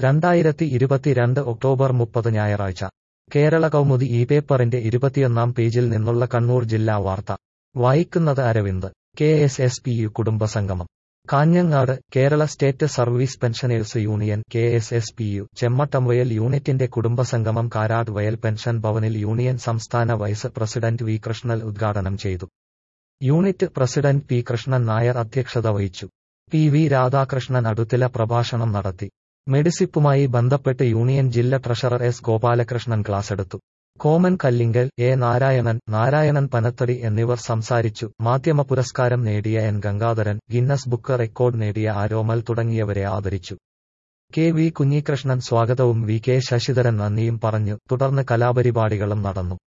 രണ്ടായിരത്തി ഇരുപത്തിരണ്ട് ഒക്ടോബർ മുപ്പത് ഞായറാഴ്ച കേരള കൗമുദി ഈ പേപ്പറിന്റെ ഇരുപത്തിയൊന്നാം പേജിൽ നിന്നുള്ള കണ്ണൂർ ജില്ലാ വാർത്ത വായിക്കുന്നത് Aravind K S S P U കുടുംബസംഗമം Kanhangad Kerala state service pensioners union K S S P U Chemmattamvayal യൂണിറ്റിന്റെ കുടുംബസംഗമം കാരാട് വയൽ പെൻഷൻ ഭവനിൽ യൂണിയൻ സംസ്ഥാന വൈസ് പ്രസിഡന്റ് വി കൃഷ്ണൽ ഉദ്ഘാടനം ചെയ്തു unit president P Krishnan Nair അധ്യക്ഷത വഹിച്ചു പി വി രാധാകൃഷ്ണൻ അടുത്തില പ്രഭാഷണം നടത്തി മെഡിസിപ്പുമായി ബന്ധപ്പെട്ട് യൂണിയൻ ജില്ലാ ട്രഷറർ എസ് ഗോപാലകൃഷ്ണൻ ക്ലാസെടുത്തു കോമൻ കല്ലിങ്കൽ എ നാരായണൻ നാരായണൻ പനത്തടി എന്നിവർ സംസാരിച്ചു മാധ്യമ പുരസ്കാരം നേടിയ N Gangadharan Guinness book record നേടിയ ആരോമൽ തുടങ്ങിയവരെ ആദരിച്ചു കെ വി കുഞ്ഞികൃഷ്ണൻ സ്വാഗതവും വി കെ ശശിധരൻ നന്ദിയും പറഞ്ഞു തുടർന്ന് കലാപരിപാടികളും നടന്നു